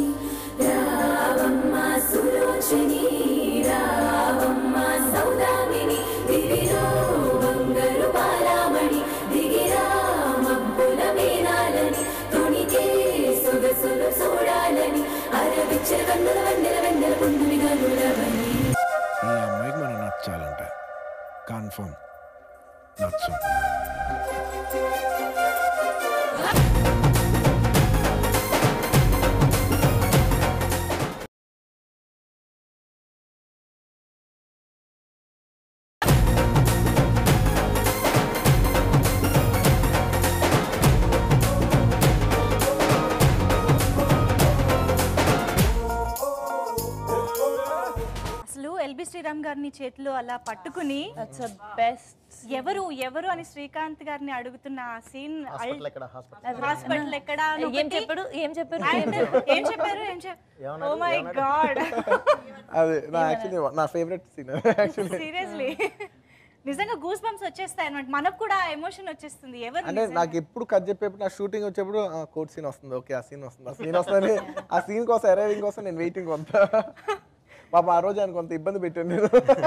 సొగసులు చూడాలని అరవిచ్చే కన్నుల వెన్నెల వెన్నెల పుండునిగా నురవని ఈ అమ్మాయికి మనం నచ్చాలంటే కన్ఫర్మ్ నచ్చం అసలు ఎల్బి శ్రీరామ్ గారిని చేతిలో అలా పట్టుకుని బెస్ట్ ఎవరు ఎవరు అని శ్రీకాంత్ గారిని అడుగుతున్న ఆ సీన్ హాస్పిటల్ ఎక్కడ హాస్పిటల్ హాస్పిటల్ ఎక్కడ అని ఏం ఒకటి- చెప్పాడు ఏం చెప్పారు ఆయన ఏం చెప్పారు ఏం ఏమన్నాడు? ఓ మై ఏమన్నాడు? గాడ్ అది నా యాక్చువల్లీ నా ఫేవరెట్ సీన్ యాక్చువల్లీ సీరియస్లీ నిజంగా గూస్ బంప్స్ వచ్చేస్తాయి అనమాట మనకు కూడా ఎమోషన్ వచ్చేస్తుంది ఎవరు అంటే నాకు ఎప్పుడు కట్ చెప్పేప్పుడు నా షూటింగ్ వచ్చేప్పుడు కోర్ట్ సీన్ వస్తుంది ఓకే ఆ సీన్ వస్తుంది ఆ సీన్ వస్తుంది ఆ సీన్ కోసం అరైవింగ్ కోసం నేను వెయిటింగ్ కొంత పాప ఆ రోజు ఆయన కొంత ఇబ్బంది పెట్టాను నేను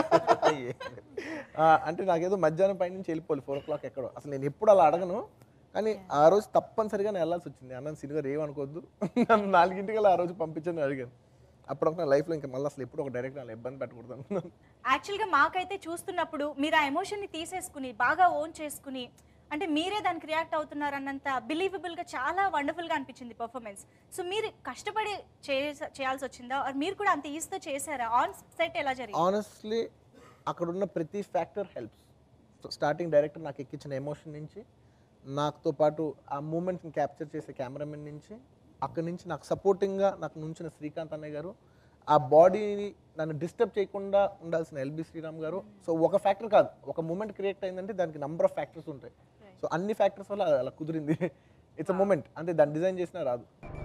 ఆ, అంటే నాకేదో మధ్యాహ్నం పై నుంచి వెళ్ళిపోవాలి ఫోర్ ఓ క్లాక్ ఎక్కడో అసలు నేను ఎప్పుడు అలా అడగను కానీ ఆ రోజు తప్పనిసరిగా నేను వెళ్ళాల్సి వచ్చింది అన్న సినిమా ఏమనుకోవద్దు నన్ను నాలుగింటికల్లా ఆ రోజు పంపించని అడిగాను అప్పుడు నా లైఫ్లో ఇంకా మళ్ళీ అసలు ఎప్పుడు ఒక డైరెక్ట్ అలా ఇబ్బంది పెట్టకూడదు అనుకున్నాను యాక్చువల్గా మాకైతే చూస్తున్నప్పుడు మీరు ఆ ఎమోషన్ని తీసేసుకుని బాగా ఓన్ చేసుకుని అంటే మీరే దానికి రియాక్ట్ అవుతున్నారు అన్నంత బిలీవబుల్గా చాలా వండర్ఫుల్గా అనిపించింది పర్ఫార్మెన్స్ సో మీరు కష్టపడి చేస- చేయాల్సి వచ్చిందా or మీరు కూడా అంత ఈజీతో చేశారా ఆన్ సెట్ ఎలా జరిగింది ఆనెస్ట్లీ అక్కడ ఉన్న ప్రతి ఫ్యాక్టర్ హెల్ప్స్ స్టార్టింగ్ డైరెక్టర్ నాకు ఎక్కించిన ఎమోషన్ నుంచి నాతో పాటు ఆ మూమెంట్ని క్యాప్చర్ చేసే కెమెరామెన్ నుంచి అక్కడి నుంచి నాకు సపోర్టింగ్గా నాకు నుంచిన శ్రీకాంత్ అన్నయ్య గారు ఆ బాడీని నన్ను డిస్టర్బ్ చేయకుండా ఉండాల్సిన ఎల్బి శ్రీరామ్ గారు సో ఒక ఫ్యాక్టర్ కాదు ఒక మూమెంట్ క్రియేట్ అయిందంటే దానికి నంబర్ ఆఫ్ ఫ్యాక్టర్స్ ఉంటాయి సో అన్ని ఫ్యాక్టర్స్ వల్ల అలా కుదిరింది ఇట్స్ అ మూమెంట్ అంటే దాన్ని డిజైన్ చేసినా రాదు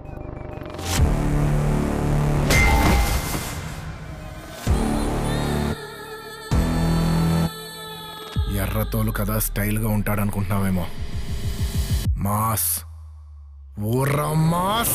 ఎర్రతోలు కదా స్టైల్గా ఉంటాడు అనుకుంటున్నావేమో మాస్ ఊర్రా మాస్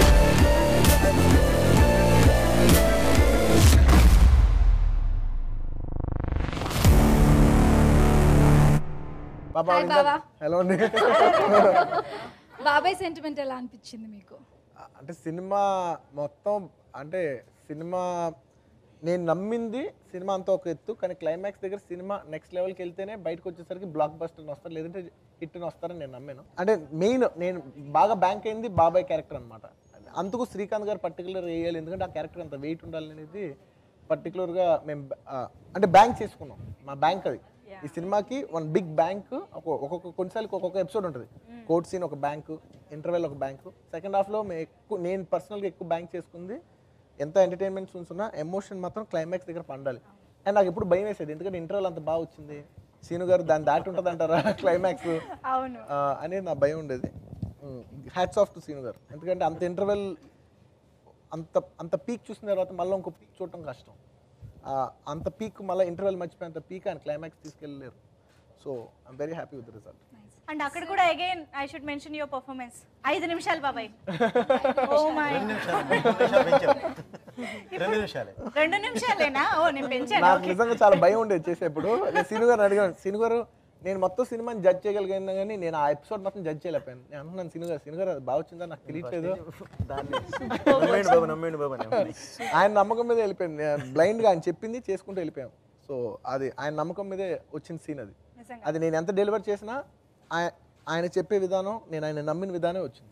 బాబా Hi, బావా. హలో అండి బాబాయ్ సెంటిమెంట్ ఎలా అనిపించింది మీకు అంటే సినిమా మొత్తం అంటే సినిమా నేను నమ్మింది సినిమా అంతా ఒక ఎత్తు కానీ క్లైమాక్స్ దగ్గర సినిమా నెక్స్ట్ లెవెల్కి వెళ్తేనే బయటకు వచ్చేసరికి బ్లాక్ బస్టర్ వస్తారు లేదంటే హిట్ వస్తారని నేను నమ్మాను అంటే మెయిన్ నేను బాగా బ్యాంక్ అయింది బాబాయ్ క్యారెక్టర్ అనమాట అందుకు శ్రీకాంత్ గారు పర్టికులర్ వేయాలి ఎందుకంటే ఆ క్యారెక్టర్ అంత వెయిట్ ఉండాలి అనేది పర్టికులర్గా మేము ఆ, అంటే బ్యాంక్ చేసుకున్నాం మా బ్యాంక్ అది ఈ సినిమాకి వన్ బిగ్ బ్యాంక్ ఒక్కొక్క కొన్నిసార్లు ఒక్కొక్క ఎపిసోడ్ ఉంటుంది కోర్ట్ సీన్ ఒక బ్యాంకు ఇంటర్వెల్ ఒక బ్యాంకు సెకండ్ హాఫ్లో మేము ఎక్కువ నేను పర్సనల్గా ఎక్కువ బ్యాంక్ చేసుకుంది ఎంత ఎంటర్టైన్మెంట్ సీన్స్ ఉన్నా ఎమోషన్ మాత్రం క్లైమాక్స్ దగ్గర పండాలి అండ్ నాకు ఎప్పుడు భయం వేసేది ఎందుకంటే ఇంటర్వెల్ అంత బాగా వచ్చింది సీను గారు దాన్ని దాటి ఉంటుంది అంటారా క్లైమాక్స్ అవును అనేది నా భయం ఉండేది హ్యాట్స్ ఆఫ్ టు సీను గారు ఎందుకంటే అంత ఇంటర్వెల్ అంత అంత పీక్ చూసిన తర్వాత మళ్ళీ ఇంకో పీక్ చూడటం కష్టం ఆ, అంత పీక్ మళ్ళీ ఇంటర్వెల్ మర్చిపోయేంత పీక్ ఆయన క్లైమాక్స్ తీసుకెళ్ళలేరు so I'm very happy with result and అక్కడ కూడా again I should mention your performance ఐదు నిమిషాలు బాబాయ్ ఓ మై రెండు నిమిషాలు రెండు నిమిషాలు పెంచాం. రెండు నిమిషాలే రెండు నిమిషాలేనా ఓ నేను పెంచాను నాకు ఓకే నిజంగా చాలా భయం ఉండేది చేసేప్పుడు నేను సీను గారు అడిగాను సీను గారు నేను మొత్తం సినిమాని జడ్జ్ చేయగలిగాను కానీ నేను ఆ ఎపిసోడ్ మొత్తం జడ్జ్ చేయలేకపోయాను నేను అంటున్నాను సీను గారు సీను గారు అది బాగా వచ్చిందా నాకు తెలియట్లేదు దాన్ని నమ్మేయండి బాబు నమ్మేయండి బాబు అని అన్నాను. ఆయన నమ్మకం మీద వెళ్ళిపోయాను బ్లైండ్గా ఆయన చెప్పింది చేసుకుంటూ వెళ్ళిపోయాం సో అది ఆయన నమ్మకం మీదే వచ్చిన సీన్ అది నిజంగా. అది నేను ఎంత డెలివర్ చేసినా ఆయ- ఆయన చెప్పే విధానం నేను ఆయన నమ్మిన విధానం వచ్చింది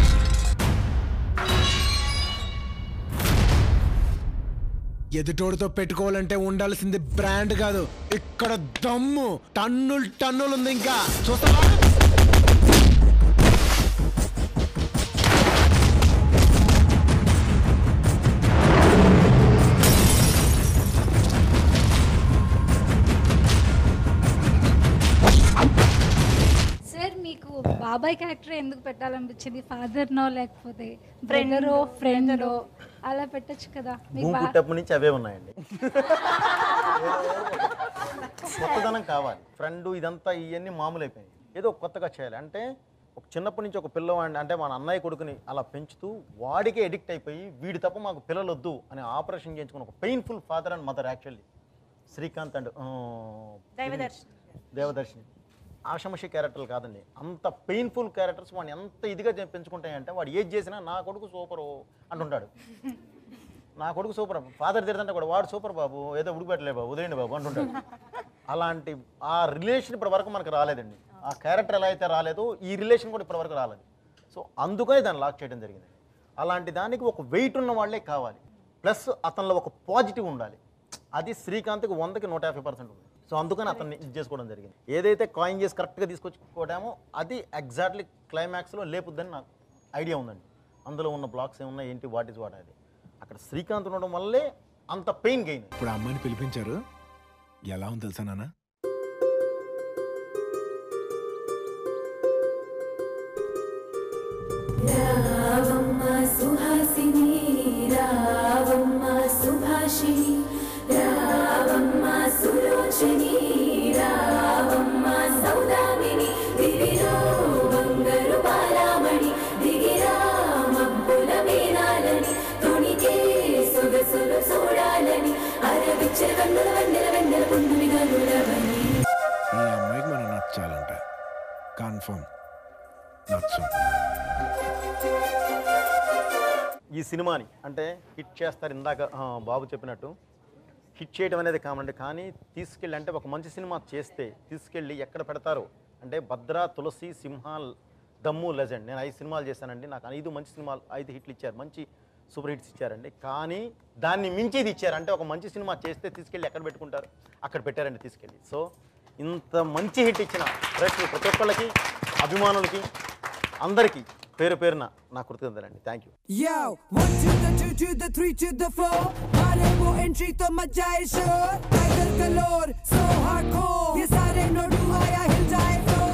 ఎదుటోడితో పెట్టుకోవాలంటే ఉండాల్సింది బ్రాండ్ కాదు ఇక్కడ దమ్ము టన్నులు టన్నులు ఉంది ఇంకా చూస్తావా సార్ మీకు బాబాయ్ క్యారెక్టర్ ఎందుకు పెట్టాలనిపించింది ఫాదర్ నో లేకపోతే బ్రదరో ఫ్రెండో అలా పెట్టొచ్చు కదా మీకు భూమి బా- పుట్టప్పటి నుంచి అవే ఉన్నాయండి కొత్తదనం కావాలి ఫ్రెండ్ ఇదంతా ఇవన్నీ మామూలు అయిపోయాయి ఏదో కొత్తగా చేయాలి అంటే ఒక చిన్నప్పటి నుంచి ఒక పిల్లవాడిని అంటే మన అన్నయ్య కొడుకుని అలా పెంచుతూ వాడికే ఎడిక్ట్ అయిపోయి వీడి తప్ప మాకు పిల్లలు వద్దు అని ఆపరేషన్ చేయించుకున్న ఒక painful father and mother actually Srikanth and దైవదర్శన్ దేవదర్శిని ఆషమషి క్యారెక్టర్లు కాదండి అంత పెయిన్ఫుల్ క్యారెక్టర్స్ వాడిని ఎంత ఇదిగా చే- పెంచుకుంటాయంటే వాడు ఏది చేసినా నా కొడుకు సూపరు అంటుంటాడు నా కొడుకు సూపర్ ఫాదర్ తిడుతుంటే కూడా వాడు సూపర్ బాబు ఏదో ఉడిపెట్టలే బాబు వదిలేండి బాబు అంటుంటాడు అలాంటి ఆ రిలేషన్ ఇప్పటి వరకు మనకు రాలేదండి ఆ క్యారెక్టర్ ఎలా అయితే రాలేదో ఈ రిలేషన్ కూడా ఇప్పటి వరకు రాలేదు సో అందుకనే దాన్ని లాక్ చేయడం జరిగింది అలాంటి దానికి ఒక వెయిట్ ఉన్న వాళ్ళే కావాలి ప్లస్ అతనిలో ఒక పాజిటివ్ ఉండాలి అది శ్రీకాంత్కి వందకి నూట యాభై పర్సెంట్ ఉంది సో అందుకని అతన్ని ఇది చేసుకోవడం జరిగింది ఏదైతే కాయిన్ చేసి కరెక్ట్గా తీసుకొచ్చుకోవడామో అది ఎగ్జాక్ట్లీ క్లైమాక్స్లో లేపుద్దని నాకు ఐడియా ఉందండి అందులో ఉన్న బ్లాక్స్ ఏమున్నాయి ఏంటి వాట్ ఇస్ వాట్ అది అక్కడ శ్రీకాంత్ ఉండడం వల్లే అంత పెయిన్ గెయిన్ ఇప్పుడు ఆ అమ్మాయిని పిలిపించారు ఎలా ఉంది తెలుసా నాన్న రావమ్మ సుహాసిని రావమ్మ సుభాషిణి రావమ్మ సులోచని రావమ్మ సౌదామిని దివిలో బంగారు బాలామణి దిగిరా మబ్బుల మేనాలని తొణికే సొగసులు చూడాలని అరవిచ్చల కన్నుల వెన్నెల వెన్నెల పుండుని గనులవని ఈ అమ్మాయికి మనం నచ్చాలంట కన్ఫర్మ్ నచ్చం ఈ సినిమాని అంటే హిట్ చేస్తారు ఇందాక ఆ, బాబు చెప్పినట్టు హిట్ చేయడం అనేది కామన్ కానీ తీసుకెళ్ళి అంటే ఒక మంచి సినిమా చేస్తే తీసుకెళ్ళి ఎక్కడ పెడతారో అంటే భద్ర తులసి సింహ దమ్ము లెజెండ్ నేను ఐదు సినిమాలు చేశానండి నాకు ఐదు మంచి సినిమాలు ఐదు హిట్లు ఇచ్చారు మంచి సూపర్ హిట్స్ ఇచ్చారండి కానీ దాన్ని మించిది ఇచ్చారు అంటే ఒక మంచి సినిమా చేస్తే తీసుకెళ్ళి ఎక్కడ పెట్టుకుంటారు అక్కడ పెట్టారండి తీసుకెళ్ళి సో ఇంత మంచి హిట్ ఇచ్చిన ప్రేక్షకులు ప్రతి ఒక్కళ్ళకి అభిమానులకి అందరికీ పేరు పేరున నా కృతజ్ఞతలండి thank you Yo, one to the two to the three to the four. Mare wo entry to मजा है sure. Tiger galore, so hardcore. ये सारे नोडू आया हिल जाए floor.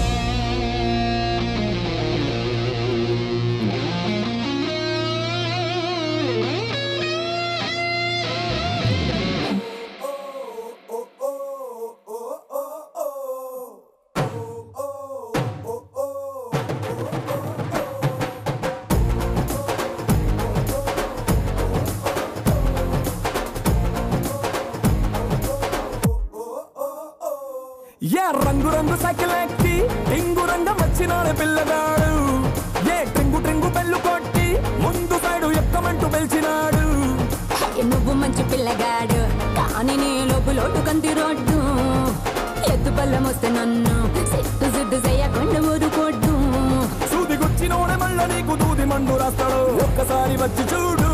ఏ రంగు రంగు సైకిల్ ఎక్కి టింగు రంగం వచ్చినాడు పిల్లగాడు ఏ ట్రింగు ట్రింగు బెల్లు కొట్టి ముందు సైడు ఎక్కమంటూ పిలిచినాడు నువ్వు మంచి పిల్లగాడు కానీ నీ లోపు లోటు కంది రోడ్డు ఎత్తు పళ్ళం వస్తే నన్ను సిట్టు సిద్దు చేయకుండా ఊరుకోడ్డు సూది గుచ్చినోడే మళ్ళా నీకు దూది మండు రాస్తాడు ఒక్కసారి వచ్చి చూడు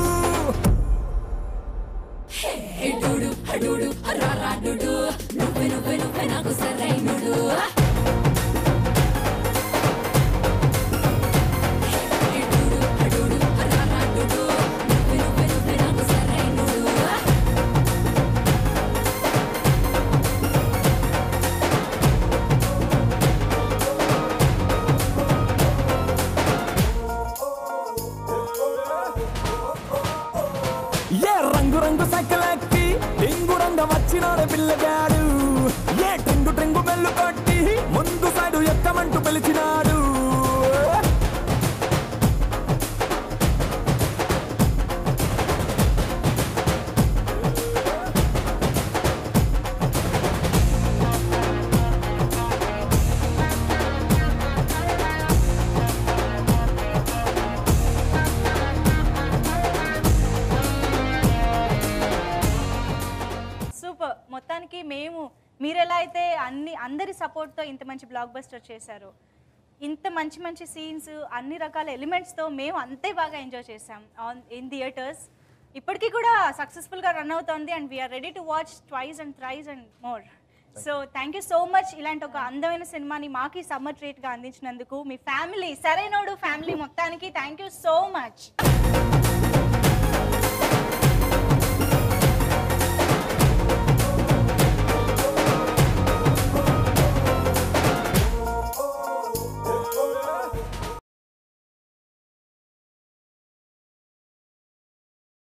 ఎడుడు అడుడు రారాడుడు నువ్వే నువ్వే నువ్వే నాకు సరైనడు ఎడుడు అడుడు రారాడుడు నువ్వే నువ్వే నువ్వే నాకు సరైనడు ఏ రంగు రంగు సైకిల్ ఎక్కి టింగు రంగం వచ్చినాడు పిల్లగాడు ఏ ట్రింగు ట్రింగు బెల్లు కొట్టి ముందు సైడు ఎక్కమంటూ పిలిచినాడు సూపర్ మొత్తానికి మేము మీరు ఎలా అయితే అన్ని అందరి సపోర్ట్తో ఇంత మంచి బ్లాక్ బస్టర్ చేశారు ఇంత మంచి మంచి సీన్స్ అన్ని రకాల ఎలిమెంట్స్తో మేము అంతే బాగా ఎంజాయ్ చేసాం ఆన్ ఇన్ థియేటర్స్ ఇప్పటికీ కూడా సక్సెస్ఫుల్గా రన్ అవుతోంది and we're ready to watch twice and thrice and more so thank you so much ఇలాంటి ఒక అందమైన సినిమాని మాకు ఈ సమ్మర్ ట్రీట్గా అందించినందుకు మీ ఫ్యామిలీ సరైనోడు ఫ్యామిలీ మొత్తానికి థ్యాంక్ యూ సో మచ్